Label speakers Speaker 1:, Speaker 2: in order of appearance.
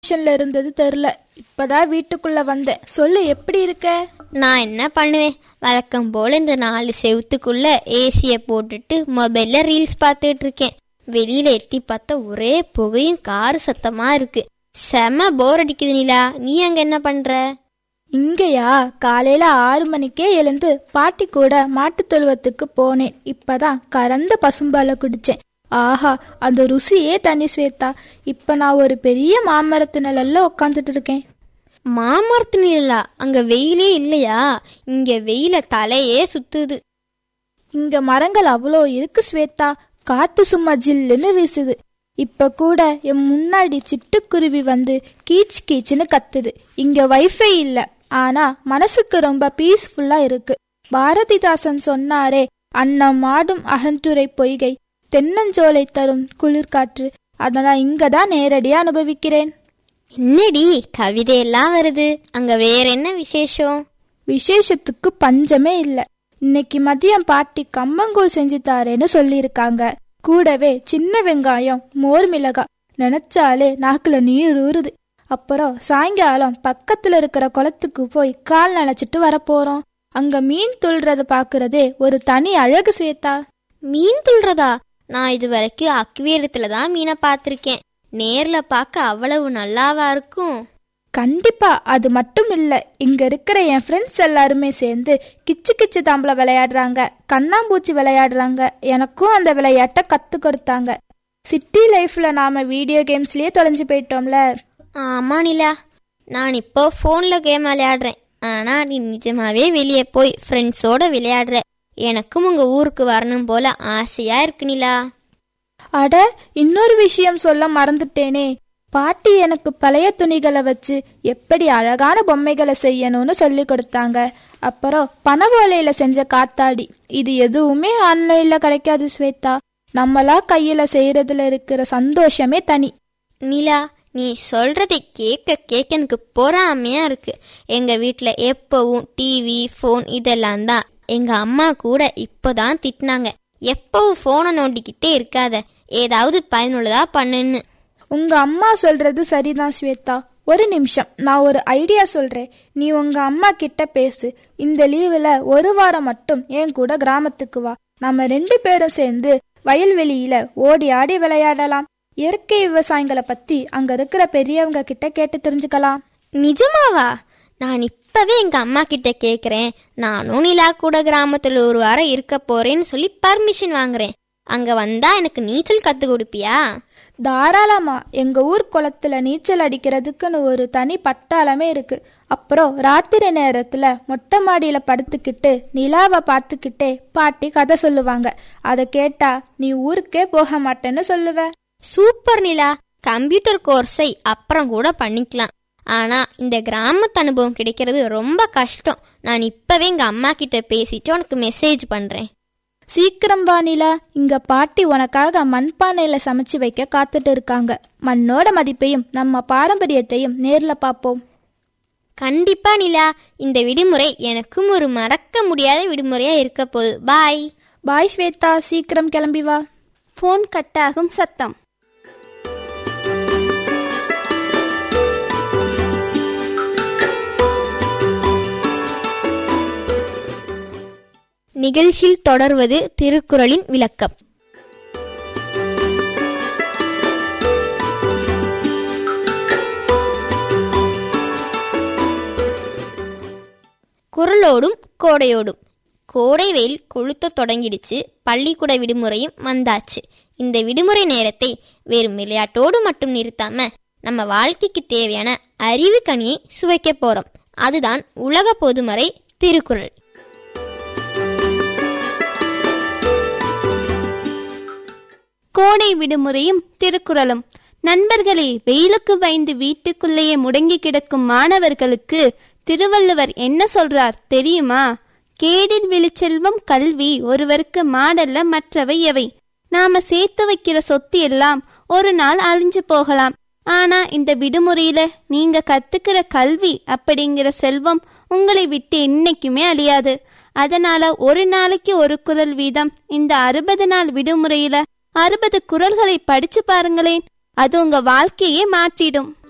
Speaker 1: டென்ஷன்ல இருந்தது தெரில இப்பதான் வீட்டுக்குள்ள வந்தேன் சொல்லு எப்படி இருக்க
Speaker 2: நான் என்ன பண்ணுவேன் வழக்கம் போல இந்த நாலு செவுத்துக்குள்ள ஏசியை போட்டுட்டு மொபைல்ல ரீல்ஸ் பார்த்துட்டு இருக்கேன் வெளியில எட்டி பார்த்தா ஒரே புகையும் காரு சத்தமா இருக்கு செம போர் அடிக்குது நிலா நீ அங்க என்ன பண்ற
Speaker 1: இங்கயா காலையில ஆறு மணிக்கே எழுந்து பாட்டி கூட மாட்டுத் தொழுவத்துக்கு போனேன் இப்பதான் கறந்த பசும்பாலை குடிச்சேன் ஆஹா அந்த ருசியே தனி ஸ்வேதா இப்ப நான் ஒரு பெரிய மாமரத்து நிழல்ல உட்காந்துட்டு இருக்கேன்
Speaker 2: மாமரத்து நிலா அங்க வெயிலே இல்லையா இங்க வெயில தலையே சுத்துது
Speaker 1: இங்க மரங்கள் அவ்வளோ இருக்கு ஸ்வேதா காத்து சும்மா ஜில்லுன்னு வீசுது இப்ப கூட என் முன்னாடி சிட்டுக்குருவி வந்து கீச் கீச்சுன்னு கத்துது இங்க வைஃபை இல்ல ஆனா மனசுக்கு ரொம்ப பீஸ்ஃபுல்லா இருக்கு பாரதிதாசன் சொன்னாரே அன்னம் ஆடும் அகன்றுரை பொய்கை தென்னஞ்சோலை தரும் குளிர்காற்று அதெல்லாம் இங்கதான் நேரடியா அனுபவிக்கிறேன்
Speaker 2: என்னடி கவிதையெல்லாம் வருது அங்க வேற என்ன விசேஷம்
Speaker 1: விசேஷத்துக்கு பஞ்சமே இல்ல இன்னைக்கு மதியம் பாட்டி கம்மங்கூழ் செஞ்சு தாரேன்னு சொல்லியிருக்காங்க கூடவே சின்ன வெங்காயம் மோர் மிளகாய் நினைச்சாலே நாக்குல நீர் ஊறுது அப்புறம் சாயங்காலம் பக்கத்துல இருக்கிற குளத்துக்கு போய் கால் நனைச்சிட்டு வரப்போறோம் அங்க மீன் துள்றத பாக்குறதே ஒரு தனி அழகு ஸ்வேதா
Speaker 2: மீன் துள்றதா நான் இது வரைக்கும் அக்வேரியத்துல தான் மீனை பார்த்திருக்கேன் நேர்ல பார்க்க அவ்வளவு நல்லாவா இருக்கும்
Speaker 1: கண்டிப்பா அது மட்டும் இல்ல இங்க இருக்கிற என் ஃப்ரெண்ட்ஸ் எல்லாருமே சேர்ந்து கிச்சு கிச்சு தாம்பல விளையாடுறாங்க கண்ணாம்பூச்சி விளையாடுறாங்க எனக்கும் அந்த விளையாட்டை கத்து கொடுத்தாங்க சிட்டி லைஃப்ல நாம வீடியோ கேம்ஸ்லயே தொலைஞ்சு போயிட்டோம்ல
Speaker 2: ஆமா நிலா நான் இப்போ ஃபோன்ல கேம் விளையாடுறேன் ஆனா நீ நிஜமாவே வெளியே போய் ஃப்ரெண்ட்ஸோட விளையாடுற எனக்கும் உங்க ஊருக்கு வரணும் போல ஆசையா இருக்கு நிலா
Speaker 1: அட இன்னொரு விஷயம் சொல்ல மறந்துட்டேனே பாட்டி எனக்கு பழைய துணிகளை வச்சு எப்படி அழகான பொம்மைகளை செய்யணும்னு சொல்லி கொடுத்தாங்க அப்புறம் பனை ஓலையில செஞ்ச காத்தாடி இது எதுவுமே ஆன்லைன்ல கிடைக்காது ஸ்வேதா நம்மளா கையில செய்யறதுல இருக்கிற சந்தோஷமே தனி
Speaker 2: நிலா நீ சொல்றதை கேட்க கேட்க எனக்கு பொறாமையா இருக்கு எங்க வீட்ல எப்பவும் டிவி ஃபோன் இதெல்லாம் தான் எங்க அம்மா கூட இப்போதான் திட்டினாங்க எப்பவும் ஃபோனை நோண்டிக்கிட்டே இருக்காத ஏதாவது பயனுள்ளதா பண்ணுன்னு
Speaker 1: உங்க அம்மா சொல்றது சரிதான் ஸ்வேதா ஒரு நிமிஷம் நான் ஒரு ஐடியா சொல்றேன் நீ உங்க அம்மா கிட்ட பேசு இந்த லீவுல ஒரு வாரம் மட்டும் என் கூட கிராமத்துக்கு வா நம்ம ரெண்டு பேரும் சேர்ந்து வயல்வெளியில ஓடி ஆடி விளையாடலாம் இயற்கை விவசாயங்களை பத்தி அங்க இருக்கிற பெரியவங்க கிட்ட கேட்டு தெரிஞ்சுக்கலாம்
Speaker 2: நிஜமாவா நான் இப்பவே எங்க அம்மா கிட்ட கேக்குறேன் நானும் நிலா கூட கிராமத்துல ஒரு வாரம் இருக்க போறேன்னு சொல்லி பர்மிஷன் வாங்குறேன் அங்க வந்தா எனக்கு நீச்சல் கத்து கொடுப்பியா
Speaker 1: தாராளமா எங்க ஊர் குளத்துல நீச்சல் அடிக்கிறதுக்குன்னு ஒரு தனி பட்டாளமே இருக்கு அப்புறம் ராத்திரி நேரத்துல மொட்டை மாடியில படுத்துக்கிட்டு நிலாவை பார்த்துக்கிட்டே பாட்டி கதை சொல்லுவாங்க அதை கேட்டா நீ ஊருக்கே போக மாட்டேன்னு சொல்லுவ
Speaker 2: சூப்பர் நிலா கம்ப்யூட்டர் கோர்ஸை அப்புறம் கூட பண்ணிக்கலாம் ஆனா இந்த கிராமத்து அனுபவம் கிடைக்கிறது ரொம்ப கஷ்டம் நான் இப்பவே எங்க அம்மா கிட்ட பேசிட்டு உனக்கு மெசேஜ் பண்றேன்
Speaker 1: சீக்கிரம் வா நிலா இங்க பாட்டி உனக்காக மண்பானையில சமைச்சு வைக்க காத்துட்டு இருக்காங்க மண்ணோட மதிப்பையும் நம்ம பாரம்பரியத்தையும் நேர்ல பார்ப்போம்
Speaker 2: கண்டிப்பா நிலா இந்த விடுமுறை எனக்கும் ஒரு மறக்க முடியாத விடுமுறையா இருக்க போகுது பாய்
Speaker 1: பாய் ஸ்வேதா சீக்கிரம் கிளம்பி வா
Speaker 3: போன் கட்டாகும் சத்தம்
Speaker 2: நிகழ்ச்சியில் தொடர்வது திருக்குறளின் விளக்கம் குரலோடும் கோடையோடும் கோடை வெயில் கொளுத்த தொடங்கிடுச்சு பள்ளிக்கூட விடுமுறையும் வந்தாச்சு இந்த விடுமுறை நேரத்தை வெறும் விளையாட்டோடு மட்டும் நிறுத்தாம நம்ம வாழ்க்கைக்கு தேவையான அறிவு கனியை சுவைக்க போறோம் அதுதான் உலக பொதுமறை திருக்குறள்
Speaker 3: கோடை விடுமுறையும் திருக்குறளும் நண்பர்களே வெயிலுக்கு பயந்து வீட்டுக்குள்ளேயே முடங்கி கிடக்கும் மாணவர்களுக்கு திருவள்ளுவர் என்ன சொல்றார் தெரியுமா கேடில் விழிச்செல்வம் கல்வி ஒருவருக்கு மாடல்ல மற்றவை எவை நாம சேர்த்து வைக்கிற சொத்து எல்லாம் ஒரு நாள் அழிஞ்சு போகலாம் ஆனா இந்த விடுமுறையில நீங்க கத்துக்கிற கல்வி அப்படிங்கிற செல்வம் உங்களை விட்டு என்னைக்குமே அழியாது அதனால ஒரு நாளைக்கு ஒரு குரல் வீதம் இந்த அறுபது நாள் விடுமுறையில அறுபது குரல்களை படிச்சு பாருங்களேன் அது உங்க வாழ்க்கையே மாற்றிடும்